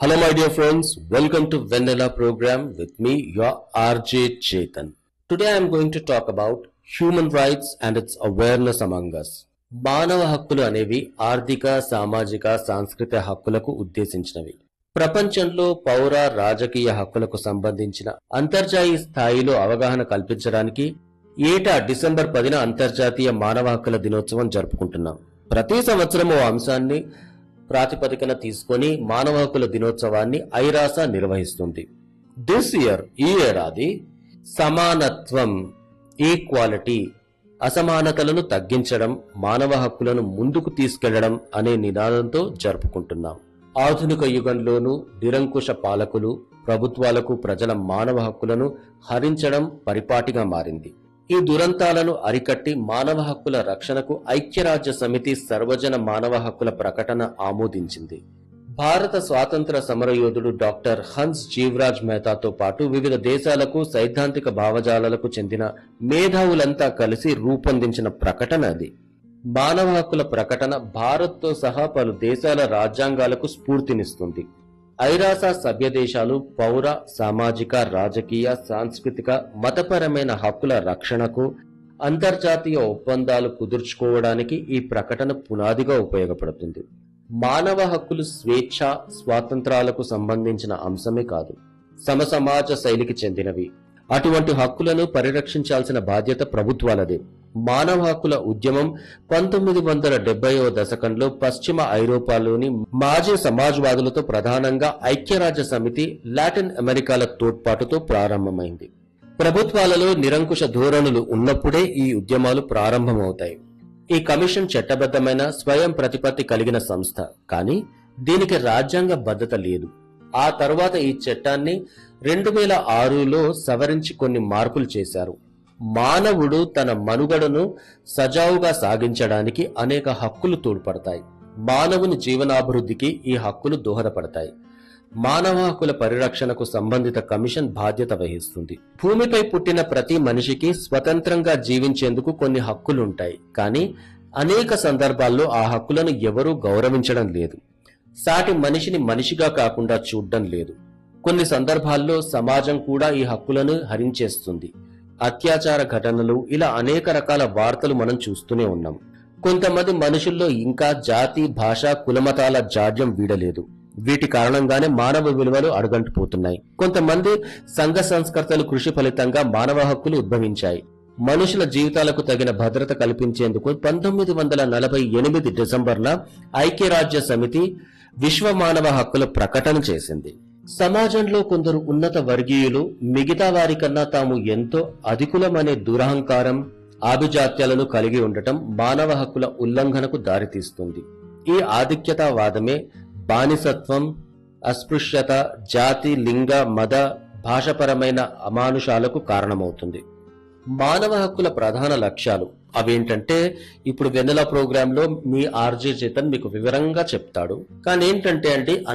Hello, my dear friends. Welcome to Vanilla program with me, your RJ Chetan. Today I am going to talk about human rights and its awareness among us. మానవ హక్కులు అనేవి ఆర్థిక సామాజిక సాంస్కృతిక హక్కులకు ఉద్దేశించినవి ప్రపంచంలో పౌర రాజకీయ హక్కులకు సంబంధించిన అంతర్జాతీయ స్థాయిలో అవగాహన కల్పించడానికి ఏటా డిసెంబర్ పదిన అంతర్జాతీయ మానవ హక్కుల దినోత్సవం జరుపుకుంటున్నాం ప్రతి సంవత్సరం ఓ అంశాన్ని ప్రాతిపదికన తీసుకొని మానవ హక్కుల దినోత్సవాన్ని ఐరాస నిర్వహిస్తుంది దిస్ ఇయర్ ఈ ఏడాది సమానత్వం ఈక్వాలిటీ అసమానతలను తగ్గించడం మానవ హక్కులను ముందుకు తీసుకెళ్లడం అనే నినాదంతో జరుపుకుంటున్నాం ఆధునిక యుగంలోనూ నిరంకుశ పాలకులు ప్రభుత్వాలకు ప్రజల మానవ హక్కులను హరించడం పరిపాటిగా మారింది ఈ దురంతాలను అరికట్టి మానవ హక్కుల రక్షణకు ఐక్యరాజ్య సమితి సర్వజన మానవ హక్కుల ప్రకటన ఆమోదించింది భారత స్వాతంత్ర సమరయోధుడు డాక్టర్ హన్స్ జీవరాజ్ మెహతాతో పాటు వివిధ దేశాలకు సైద్ధాంతిక భావజాలాలకు చెందిన మేధావులంతా కలిసి రూపొందించిన ప్రకటన అది మానవ హక్కుల ప్రకటన భారత్తో సహా పలు దేశాల రాజ్యాంగాలకు స్ఫూర్తినిస్తుంది ఐరాస సభ్య దేశాలు పౌర సామాజిక రాజకీయ సాంస్కృతిక మతపరమైన హక్కుల రక్షణకు అంతర్జాతీయ ఒప్పందాలు కుదుర్చుకోవడానికి ఈ ప్రకటన పునాదిగా ఉపయోగపడుతుంది మానవ హక్కులు స్వేచ్ఛ స్వాతంత్రాలకు సంబంధించిన అంశమే కాదు సమసమాజ శైలికి చెందినవి అటువంటి హక్కులను పరిరక్షించాల్సిన బాధ్యత ప్రభుత్వాలదే మానవ హక్కుల ఉద్యమం పంతొమ్మిది వందల డెబ్బైవ దశకంలో పశ్చిమ ఐరోపాలోని మాజీ సమాజ్వాదులతో ప్రధానంగా ఐక్యరాజ్య సమితి లాటిన్ అమెరికాల తోడ్పాటుతో ప్రారంభమైంది ప్రభుత్వాలలో నిరంకుశ ధోరణులు ఉన్నప్పుడే ఈ ఉద్యమాలు ప్రారంభమవుతాయి ఈ కమిషన్ చట్టబద్ధమైన స్వయం ప్రతిపత్తి కలిగిన సంస్థ కానీ దీనికి రాజ్యాంగ భద్రత లేదు ఆ తర్వాత ఈ చట్టాన్ని రెండు వేల ఆరులో సవరించి కొన్ని మార్పులు చేశారు మానవుడు తన మనుగడను సజావుగా సాగించడానికి అనేక హక్కులు తోడ్పడతాయి మానవుని జీవనాభివృద్ధికి ఈ హక్కులు దోహదపడతాయి మానవ హక్కుల పరిరక్షణకు సంబంధిత కమిషన్ బాధ్యత వహిస్తుంది భూమిపై పుట్టిన ప్రతి మనిషికి స్వతంత్రంగా జీవించేందుకు కొన్ని హక్కులుంటాయి కానీ అనేక సందర్భాల్లో ఆ హక్కులను ఎవరూ గౌరవించడం లేదు సాటి మనిషిని మనిషిగా కాకుండా చూడడం లేదు కొన్ని సందర్భాల్లో సమాజం కూడా ఈ హక్కులను హరించేస్తుంది అత్యాచార ఘటనలు ఇలా అనేక రకాల వార్తలు మనం చూస్తూనే ఉన్నాం కొంతమంది మనుషుల్లో ఇంకా జాతి భాష కులమతాల జాడ్యం వీడలేదు వీటి కారణంగానే మానవ విలువలు అడుగంటిపోతున్నాయి కొంతమంది సంఘ సంస్కర్తలు కృషి ఫలితంగా మానవ హక్కులు ఉద్భవించాయి మనుషుల జీవితాలకు తగిన భద్రత కల్పించేందుకు పంతొమ్మిది వందల నలభై ఎనిమిది డిసెంబర్న ఐక్యరాజ్య సమితి విశ్వ మానవ హక్కుల ప్రకటన చేసింది సమాజంలో కొందరు ఉన్నత వర్గీయులు మిగతా వారికన్నా తాము ఎంతో అధికులమనే దురహంకారం ఆభిజాత్యాలను కలిగి ఉండటం మానవ హక్కుల ఉల్లంఘనకు దారితీస్తుంది ఈ ఆధిక్యతావాదమే బానిసత్వం అస్పృశ్యత జాతి లింగ మత భాషపరమైన అమానుషాలకు కారణమవుతుంది మానవ హక్కుల ప్రధాన లక్ష్యాలు అవేంటంటే ఇప్పుడు వెన్నెల ప్రోగ్రామ్ లో మీ ఆర్జే చేతన్ మీకు వివరంగా చెప్తాడు కానీ ఏంటంటే అండి